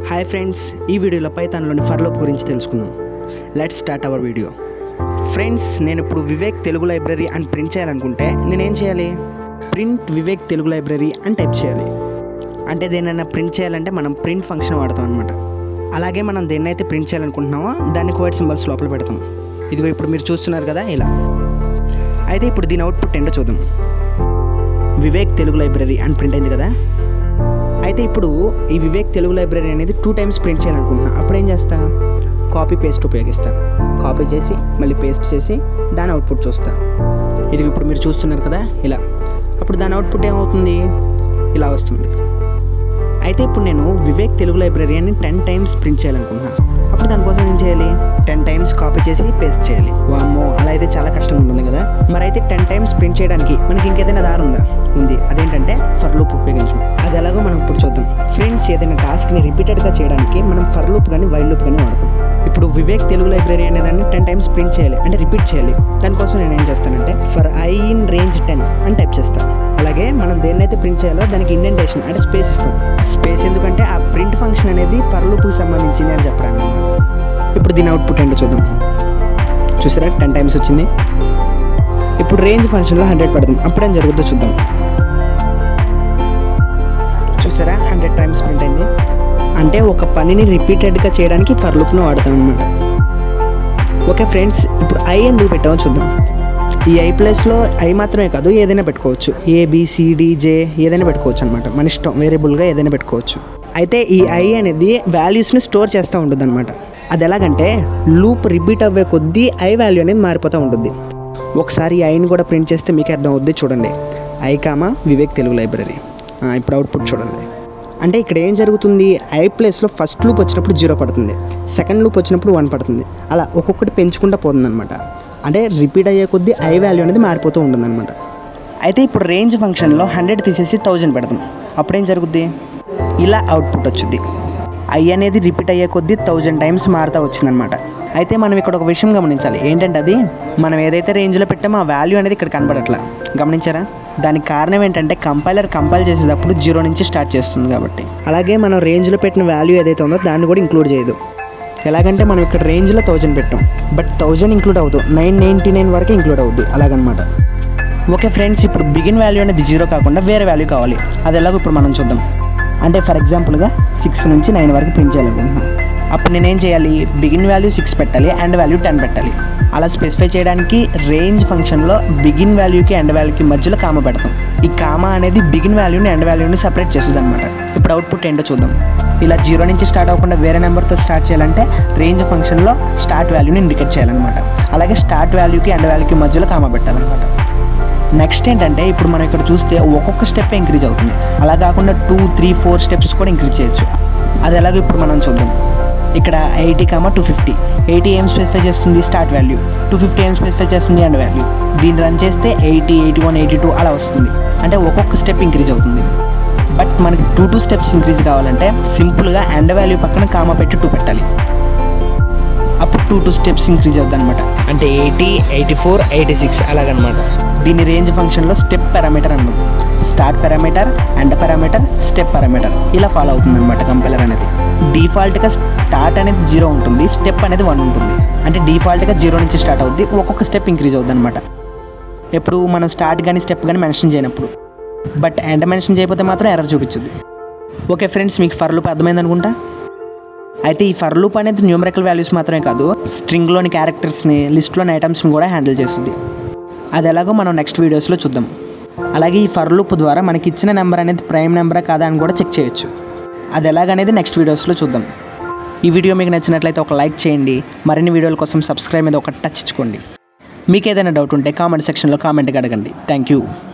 hi friends ఈ వీడియోలో పైథాన్లోని for loop గురించి తెలుసుకుందాం let's start our video friends నేను ఇప్పుడు వివేక్ తెలుగు లైబ్రరీ అని ప్రింట్ చేయాలనుకుంటే నేనేం చేయాలి ప్రింట్ వివేక్ తెలుగు లైబ్రరీ అని టైప్ చేయాలి అంటే దేనైనా ప్రింట్ చేయాలంటే మనం ప్రింట్ ఫంక్షన్ వాడతాం అనమాట అలాగే మనం దేన్నైతే ప్రింట్ చేయాలనుకుంటున్నామో దాన్ని కోడ్ సింబల్స్ లోపల పెడతాం ఇదిగో ఇప్పుడు మీరు చూస్తున్నారు కదా ఇలా అయితే ఇప్పుడు దీని అవుట్పుట్ ఏంటో చూద్దాం వివేక్ తెలుగు లైబ్రరీ అని ప్రింట్ అయింది కదా అయితే ఇప్పుడు ఈ వివేక్ తెలుగు లైబ్రరీ అనేది టూ టైమ్స్ ప్రింట్ చేయాలనుకుంటున్నా అప్పుడు ఏం చేస్తా కాపీ పేస్ట్ ఉపయోగిస్తా కాపీ చేసి మళ్ళీ పేస్ట్ చేసి దాని అవుట్పుట్ చూస్తా ఇది ఇప్పుడు మీరు చూస్తున్నారు కదా ఇలా అప్పుడు దాని అవుట్పుట్ ఏమవుతుంది ఇలా వస్తుంది అయితే ఇప్పుడు నేను వివేక్ తెలుగు లైబ్రరీ అని టెన్ టైమ్స్ ప్రింట్ చేయాలనుకుంటున్నా అప్పుడు దానికోసం ఏం చేయాలి టెన్ టైమ్స్ కాపీ చేసి పేస్ట్ చేయాలి వామ్మో అలా అయితే చాలా కష్టంగా ఉంటుంది కదా మరి అయితే టెన్ టైమ్స్ ప్రింట్ చేయడానికి మనకి ఇంకేదైనా దారి ఉందా ఉంది అదేంటంటే ఫర్ లూప్ ఉపయోగించడం అది ఎలాగో మనం ఇప్పుడు చూద్దాం ఫ్రెండ్స్ ఏదైనా టాస్క్ని రిపీటెడ్గా చేయడానికి మనం ఫర్ లూప్ కానీ వైల్ లూప్ కానీ వాడతాం ఇప్పుడు వివేక్ తెలుగు లైబ్రరీ అనే దాన్ని టెన్ టైమ్స్ ప్రింట్ చేయాలి అంటే రిపీట్ చేయాలి దానికోసం నేను ఏం చేస్తానంటే for i in range ten అని టైప్ చేస్తాను అలాగే మనం దేన్నైతే ప్రింట్ చేయాలో దానికి ఇండెంటేషన్ అంటే స్పేస్ ఇస్తాం స్పేస్ ఎందుకంటే ఆ ప్రింట్ ఫంక్షన్ అనేది ఫర్ లూప్కి సంబంధించింది అని చెప్పడానికి అన్నమాట ఇప్పుడు దీని అవుట్పుట్ ఏంటో చూద్దాం చూసారా టెన్ టైమ్స్ వచ్చింది ఇప్పుడు రేంజ్ ఫంక్షన్లో హండ్రెడ్ పెడదాం అప్పుడేం జరుగుతుందో చూద్దాం చూసారా హండ్రెడ్ టైమ్స్ ప్రింట్ అయింది అంటే ఒక పనిని రిపీటెడ్గా చేయడానికి ఫర్ లూప్ను వాడతాం అనమాట ఓకే ఫ్రెండ్స్ ఇప్పుడు ఐ ఎందుకు పెట్టామో చూద్దాం ఈ ఐ ప్లస్లో ఐ మాత్రమే కాదు ఏదైనా పెట్టుకోవచ్చు ఏబిసిడి జే ఏదైనా పెట్టుకోవచ్చు అనమాట మన ఇష్టం వేరియబుల్గా ఏదైనా పెట్టుకోవచ్చు అయితే ఈ ఐ అనేది వాల్యూస్ని స్టోర్ చేస్తూ ఉంటుంది అనమాట అది ఎలాగంటే లూప్ రిపీట్ అవ్వే కొద్దీ ఐ వాల్యూ అనేది మారిపోతూ ఉంటుంది ఒకసారి ఈ ఐని కూడా ప్రింట్ చేస్తే మీకు అర్థం అవుద్ది చూడండి i comma Vivek Telugu library ఇప్పుడు అవుట్పుట్ చూడండి అంటే ఇక్కడ ఏం జరుగుతుంది ఐ ప్లేస్లో ఫస్ట్ లూప్ వచ్చినప్పుడు జీరో పడుతుంది సెకండ్ లూప్ వచ్చినప్పుడు వన్ పడుతుంది అలా ఒక్కొక్కటి పెంచుకుంటూ పోతుంది అనమాట అంటే రిపీట్ అయ్యే కొద్దీ ఐ వాల్యూ అనేది మారిపోతూ ఉంటుంది అనమాట అయితే ఇప్పుడు రేంజ్ ఫంక్షన్లో హండ్రెడ్ తీసేసి థౌజండ్ పెడతాం అప్పుడేం జరుగుద్ది ఇలా అవుట్పుట్ వచ్చింది ఐ అనేది రిపీట్ అయ్యే కొద్దీ థౌజండ్ టైమ్స్ మారుతూ వచ్చిందనమాట అయితే మనం ఇక్కడ ఒక విషయం గమనించాలి ఏంటంటే అది మనం ఏదైతే రేంజ్లో పెట్టామో ఆ వాల్యూ అనేది ఇక్కడ కనపడట్లా గమనించారా దానికి కారణం ఏంటంటే కంపైలర్ కంపైల్ చేసేటప్పుడు జీరో నుంచి స్టార్ట్ చేస్తుంది కాబట్టి అలాగే మనం రేంజ్లో పెట్టిన వాల్యూ ఏదైతే ఉందో దాన్ని కూడా ఇంక్లూడ్ చేయదు ఎలాగంటే మనం ఇక్కడ రేంజ్లో థౌజండ్ పెట్టాం బట్ థౌజండ్ ఇంక్లూడ్ అవ్వదు నైన్ నైంటీ నైన్ వరకు ఇంక్లూడ్ అవుద్ది అలాగనమాట ఓకే ఫ్రెండ్స్ ఇప్పుడు బిగిన్ వాల్యూ అనేది జీరో కాకుండా వేరే వాల్యూ కావాలి అది ఎలాగో ఇప్పుడు మనం చూద్దాం అంటే ఫర్ ఎగ్జాంపుల్గా సిక్స్ నుంచి నైన్ వరకు ప్రింట్ చేయాలనుకుంటున్నాం అప్పుడు నేనేం చేయాలి బిగిన్ వాల్యూ సిక్స్ పెట్టాలి అండ్ వాల్యూ టెన్ పెట్టాలి అలా స్పెసిఫై చేయడానికి రేంజ్ ఫంక్షన్లో బిగిన్ వాల్యూకి ఎండ్ వాల్యూకి మధ్యలో కామ పెడతాం ఈ కామ అనేది బిగిన్ వాల్యూని ఎండ్ వాల్యూని సపరేట్ చేస్తుంది అనమాట ఇప్పుడు అవుట్పుట్ ఏంటో చూద్దాం ఇలా జీరో నుంచి స్టార్ట్ అవ్వకుండా వేరే నెంబర్తో స్టార్ట్ చేయాలంటే రేంజ్ ఫంక్షన్లో స్టార్ట్ వాల్యూని ఇండికేట్ చేయాలన్నమాట అలాగే స్టార్ట్ వాల్యూకి ఎండ్ వాల్యూకి మధ్యలో కామ పెట్టాలన్నమాట నెక్స్ట్ ఏంటంటే ఇప్పుడు మనం ఇక్కడ చూస్తే ఒక్కొక్క స్టెప్ ఇంక్రీజ్ అవుతుంది అలా కాకుండా టూ త్రీ ఫోర్ స్టెప్స్ కూడా ఇంక్రీజ్ చేయొచ్చు అది ఎలాగో ఇప్పుడు మనం చూద్దాం ఇక్కడ eighty comma two fifty eighty ఏం స్పెసిఫై చేస్తుంది స్టార్ట్ వాల్యూ టూ ఫిఫ్టీ ఏం స్పెసిఫై చేస్తుంది అండ్ వాల్యూ దీన్ని రన్ చేస్తే eighty eighty one eighty two అలా వస్తుంది అంటే ఒక్కొక్క స్టెప్ ఇంక్రీజ్ అవుతుంది బట్ మనకి టూ టూ స్టెప్స్ ఇంక్రీజ్ కావాలంటే సింపుల్గా అండ్ వాల్యూ పక్కన కామా పెట్టి టూ పెట్టాలి అప్పుడు టూ టూ స్టెప్స్ ఇంక్రీజ్ అవుతుంది అనమాట అంటే eighty eighty four eighty six అలాగనమాట దీని రేంజ్ ఫంక్షన్లో స్టెప్ పారామీటర్ అన్నాం start parameter end parameter step parameter ఇలా ఫాలో అవుతుంది అనమాట కంపైలర్ అనేది డిఫాల్ట్గా స్టార్ట్ అనేది జీరో ఉంటుంది స్టెప్ అనేది వన్ ఉంటుంది అంటే డిఫాల్ట్గా జీరో నుంచి స్టార్ట్ అవుద్ది ఒక్కొక్క స్టెప్ ఇంక్రీజ్ అవుద్ది అనమాట ఎప్పుడు మనం స్టార్ట్ కానీ స్టెప్ కానీ మెన్షన్ చేయనప్పుడు బట్ ఎండ్ మెన్షన్ చేయకపోతే మాత్రం ఎర్రర్ చూపించుద్ది ఓకే ఫ్రెండ్స్ మీకు ఫర్ లూప్ అర్థమైంది అనుకుంటా అయితే ఈ ఫర్ లూప్ అనేది న్యూమరికల్ వాల్యూస్ మాత్రమే కాదు స్ట్రింగ్లోని క్యారెక్టర్స్ని లిస్ట్లోని ఐటమ్స్ని కూడా హ్యాండిల్ చేస్తుంది అది ఎలాగో మనం నెక్స్ట్ వీడియోస్లో చూద్దాం అలాగే ఈ ఫర్ లూప్ ద్వారా మనకి ఇచ్చిన నెంబర్ అనేది ప్రైమ్ నెంబరా కాదా అని కూడా చెక్ చేయొచ్చు అది ఎలాగనేది నెక్స్ట్ వీడియోస్లో చూద్దాం ఈ వీడియో మీకు నచ్చినట్లయితే ఒక లైక్ చేయండి మరిన్ని వీడియోల కోసం సబ్స్క్రైబ్ మీద ఒక టచ్ ఇచ్చుకోండి మీకు ఏదైనా డౌట్ ఉంటే కామెంట్ సెక్షన్లో కామెంట్గా అడగండి థ్యాంక్ యూ